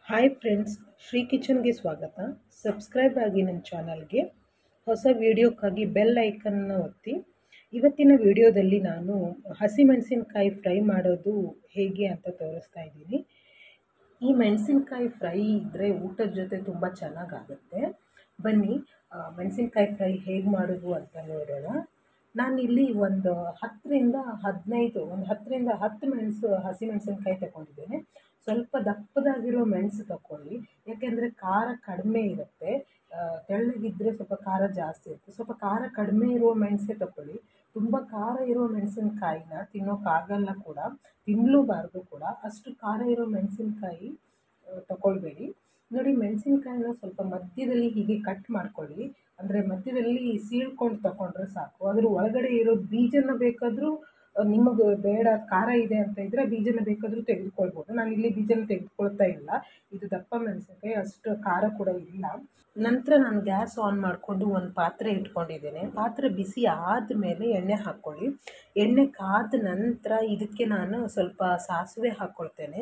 hi friends Shri ಕಿಚನ್ಗೆ ಸ್ವಾಗತ subscribe ಆಗಿ ನನ್ನ ಚಾನಲ್ಗೆ ಹೊಸ ವಿಡಿಯೋಕ್ಕಾಗಿ ಬೆಲ್ ಐಕನ್ನ ಒತ್ತಿ ಇವತ್ತಿನ ವಿಡಿಯೋದಲ್ಲಿ ನಾನು ಹಸಿಮೆಣಸಿನ್ಕಾಯಿ ಫ್ರೈ ಮಾಡೋದು ಹೇಗೆ ಅಂತ ತೋರಿಸ್ತಾ ಇದ್ದೀನಿ ಈ ಮೆಣಸಿನ್ಕಾಯಿ ಫ್ರೈ ಇದ್ದರೆ ಊಟದ ಜೊತೆ ತುಂಬ ಚೆನ್ನಾಗಾಗುತ್ತೆ ಬನ್ನಿ ಮೆಣಸಿನ್ಕಾಯಿ ಫ್ರೈ ಹೇಗೆ ಮಾಡೋದು ಅಂತ ನೋಡೋಣ ನಾನಿಲ್ಲಿ ಒಂದು ಹತ್ತರಿಂದ ಹದಿನೈದು ಒಂದು ಹತ್ತರಿಂದ ಹತ್ತು ಮೆಣಸು ಹಸಿಮೆಣಸಿನ್ಕಾಯಿ ತಗೊಂಡಿದ್ದೇನೆ ಸ್ವಲ್ಪ ದಪ್ಪದಾಗಿರೋ ಮೆಣಸು ತಗೊಳ್ಳಿ ಯಾಕೆಂದರೆ ಖಾರ ಕಡಿಮೆ ಇರುತ್ತೆ ತೆಳ್ಳಗಿದ್ದರೆ ಸ್ವಲ್ಪ ಖಾರ ಜಾಸ್ತಿ ಇರುತ್ತೆ ಸ್ವಲ್ಪ ಖಾರ ಕಡಿಮೆ ಇರೋ ಮೆಣಸೇ ತಗೊಳ್ಳಿ ತುಂಬ ಖಾರ ಇರೋ ಮೆಣಸಿನ್ಕಾಯಿನ ತಿನ್ನೋಕ್ಕಾಗಲ್ಲ ಕೂಡ ತಿನ್ನಲೂಬಾರ್ದು ಕೂಡ ಅಷ್ಟು ಖಾರ ಇರೋ ಮೆಣಸಿನ್ಕಾಯಿ ತಗೊಳ್ಬೇಡಿ ನೋಡಿ ಮೆಣಸಿನ್ಕಾಯಿನ ಸ್ವಲ್ಪ ಮಧ್ಯದಲ್ಲಿ ಹೀಗೆ ಕಟ್ ಮಾಡ್ಕೊಳ್ಳಿ ಅಂದರೆ ಮಧ್ಯದಲ್ಲಿ ಸೀಳ್ಕೊಂಡು ತಗೊಂಡ್ರೆ ಸಾಕು ಅದ್ರ ಒಳಗಡೆ ಇರೋ ಬೀಜನ ಬೇಕಾದರೂ ನಿಮಗೆ ಬೇಡ ಖಾರ ಇದೆ ಅಂತ ಇದ್ದರೆ ಬೀಜನ ಬೇಕಾದರೂ ತೆಗೆದುಕೊಳ್ಬೋದು ನಾನು ಇಲ್ಲಿ ಬೀಜನ ತೆಗೆದುಕೊಳ್ತಾ ಇಲ್ಲ ಇದು ದಪ್ಪ ಮೆಣಸಿನ್ಕಾಯಿ ಅಷ್ಟು ಖಾರ ಕೂಡ ಇಲ್ಲ ನಂತರ ನಾನು ಗ್ಯಾಸ್ ಆನ್ ಮಾಡಿಕೊಂಡು ಒಂದು ಪಾತ್ರೆ ಇಟ್ಕೊಂಡಿದ್ದೇನೆ ಪಾತ್ರೆ ಬಿಸಿ ಆದಮೇಲೆ ಎಣ್ಣೆ ಹಾಕ್ಕೊಳ್ಳಿ ಎಣ್ಣೆ ಕಾದ ನಂತರ ಇದಕ್ಕೆ ನಾನು ಸ್ವಲ್ಪ ಸಾಸಿವೆ ಹಾಕ್ಕೊಳ್ತೇನೆ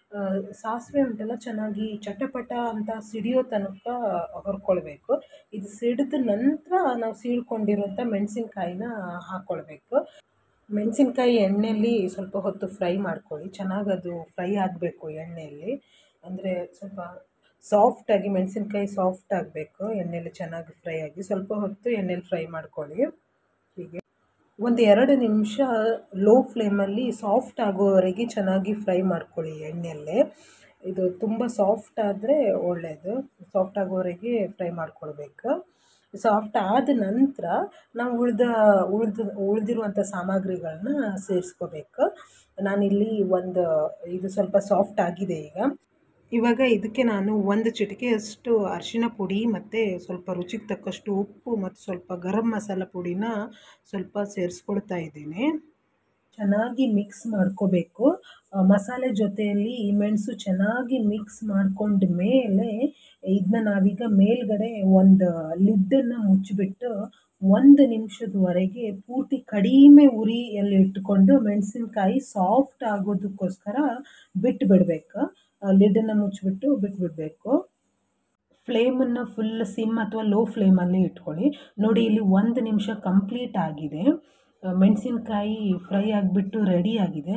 ಸಾಸಿವೆ ಉಂಟಲ್ಲ ಚೆನ್ನಾಗಿ ಚಟಪಟ ಅಂತ ಸಿಡಿಯೋ ತನಕ ಹುರ್ಕೊಳ್ಬೇಕು ಇದು ಸಿಡಿದ ನಂತರ ನಾವು ಸೀಳ್ಕೊಂಡಿರೋಂಥ ಮೆಣಸಿನ್ಕಾಯಿನ ಹಾಕ್ಕೊಳ್ಬೇಕು ಮೆಣಸಿನ್ಕಾಯಿ ಎಣ್ಣೆಯಲ್ಲಿ ಸ್ವಲ್ಪ ಹೊತ್ತು ಫ್ರೈ ಮಾಡ್ಕೊಳ್ಳಿ ಚೆನ್ನಾಗಿ ಅದು ಫ್ರೈ ಆಗಬೇಕು ಎಣ್ಣೆಯಲ್ಲಿ ಅಂದರೆ ಸ್ವಲ್ಪ ಸಾಫ್ಟಾಗಿ ಮೆಣಸಿನ್ಕಾಯಿ ಸಾಫ್ಟ್ ಆಗಬೇಕು ಎಣ್ಣೆಯಲ್ಲಿ ಚೆನ್ನಾಗಿ ಫ್ರೈ ಆಗಿ ಸ್ವಲ್ಪ ಹೊತ್ತು ಎಣ್ಣೆಲಿ ಫ್ರೈ ಮಾಡ್ಕೊಳ್ಳಿ ಹೀಗೆ ಒಂದು ಎರಡು ನಿಮಿಷ ಲೋ ಫ್ಲೇಮಲ್ಲಿ ಸಾಫ್ಟ್ ಆಗೋವರೆಗೆ ಚೆನ್ನಾಗಿ ಫ್ರೈ ಮಾಡ್ಕೊಳ್ಳಿ ಎಣ್ಣೆಯಲ್ಲೇ ಇದು ತುಂಬ ಸಾಫ್ಟ್ ಆದರೆ ಒಳ್ಳೆಯದು ಸಾಫ್ಟ್ ಆಗೋವರೆಗೆ ಫ್ರೈ ಮಾಡ್ಕೊಳ್ಬೇಕು ಸಾಫ್ಟ್ ಆದ ನಂತರ ನಾವು ಉಳ್ದ ಉಳ್ದು ಉಳಿದಿರುವಂಥ ಸಾಮಗ್ರಿಗಳನ್ನ ಸೇರಿಸ್ಕೋಬೇಕು ನಾನಿಲ್ಲಿ ಒಂದು ಇದು ಸ್ವಲ್ಪ ಸಾಫ್ಟ್ ಆಗಿದೆ ಈಗ ಇವಾಗ ಇದಕ್ಕೆ ನಾನು ಒಂದು ಚಿಟಿಕೆಯಷ್ಟು ಅರಿಶಿನ ಪುಡಿ ಮತ್ತು ಸ್ವಲ್ಪ ರುಚಿಗೆ ತಕ್ಕಷ್ಟು ಉಪ್ಪು ಮತ್ತು ಸ್ವಲ್ಪ ಗರಂ ಮಸಾಲ ಪುಡಿನ ಸ್ವಲ್ಪ ಸೇರಿಸ್ಕೊಳ್ತಾ ಇದ್ದೀನಿ ಚೆನ್ನಾಗಿ ಮಿಕ್ಸ್ ಮಾಡ್ಕೋಬೇಕು ಮಸಾಲೆ ಜೊತೆಯಲ್ಲಿ ಈ ಮೆಣಸು ಚೆನ್ನಾಗಿ ಮಿಕ್ಸ್ ಮಾಡ್ಕೊಂಡ ಮೇಲೆ ಇದನ್ನ ನಾವೀಗ ಮೇಲ್ಗಡೆ ಒಂದು ಲಿಡ್ಡನ್ನು ಮುಚ್ಚಿಬಿಟ್ಟು ಒಂದು ನಿಮಿಷದವರೆಗೆ ಪೂರ್ತಿ ಕಡಿಮೆ ಉರಿಯಲ್ಲಿ ಇಟ್ಟುಕೊಂಡು ಮೆಣಸಿನ್ಕಾಯಿ ಸಾಫ್ಟ್ ಆಗೋದಕ್ಕೋಸ್ಕರ ಬಿಟ್ಟು ಬಿಡಬೇಕು ಲಿಡ್ಡನ್ನು ಮುಚ್ಚಿಬಿಟ್ಟು ಬಿಟ್ಬಿಡಬೇಕು ಫ್ಲೇಮನ್ನು ಫುಲ್ ಸಿಮ್ ಅಥವಾ ಲೋ ಫ್ಲೇಮಲ್ಲಿ ಇಟ್ಕೊಳ್ಳಿ ನೋಡಿ ಇಲ್ಲಿ ಒಂದು ನಿಮಿಷ ಕಂಪ್ಲೀಟ್ ಆಗಿದೆ ಮೆಣಸಿನ್ಕಾಯಿ ಫ್ರೈ ಆಗಿಬಿಟ್ಟು ರೆಡಿ ಆಗಿದೆ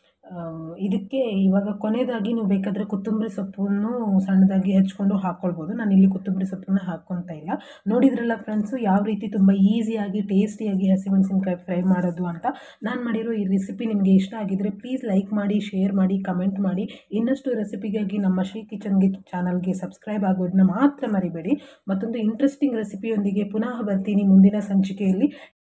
ಇದಕ್ಕೆ ಇವಾಗ ಕೊನೆಯದಾಗಿ ನೀವು ಬೇಕಾದರೆ ಕೊತ್ತಂಬರಿ ಸೊಪ್ಪನ್ನು ಸಣ್ಣದಾಗಿ ಹೆಚ್ಕೊಂಡು ಹಾಕ್ಕೊಳ್ಬೋದು ನಾನು ಇಲ್ಲಿ ಕೊತ್ತಂಬರಿ ಸೊಪ್ಪನ್ನ ಹಾಕ್ಕೊತಾ ಇಲ್ಲ ನೋಡಿದ್ರಲ್ಲ ಫ್ರೆಂಡ್ಸು ಯಾವ ರೀತಿ ತುಂಬ ಈಸಿಯಾಗಿ ಟೇಸ್ಟಿಯಾಗಿ ಹಸಿಮೆಣಸಿನ್ಕಾಯಿ ಫ್ರೈ ಮಾಡೋದು ಅಂತ ನಾನು ಮಾಡಿರೋ ಈ ರೆಸಿಪಿ ನಿಮಗೆ ಇಷ್ಟ ಆಗಿದ್ದರೆ ಪ್ಲೀಸ್ ಲೈಕ್ ಮಾಡಿ ಶೇರ್ ಮಾಡಿ ಕಮೆಂಟ್ ಮಾಡಿ ಇನ್ನಷ್ಟು ರೆಸಿಪಿಗಾಗಿ ನಮ್ಮ ಶ್ರೀ ಕಿಚನ್ಗೆ ಚಾನಲ್ಗೆ ಸಬ್ಸ್ಕ್ರೈಬ್ ಆಗೋದನ್ನ ಮಾತ್ರ ಮರಿಬೇಡಿ ಮತ್ತೊಂದು ಇಂಟ್ರೆಸ್ಟಿಂಗ್ ರೆಸಿಪಿಯೊಂದಿಗೆ ಪುನಃ ಬರ್ತೀನಿ ಮುಂದಿನ ಸಂಚಿಕೆಯಲ್ಲಿ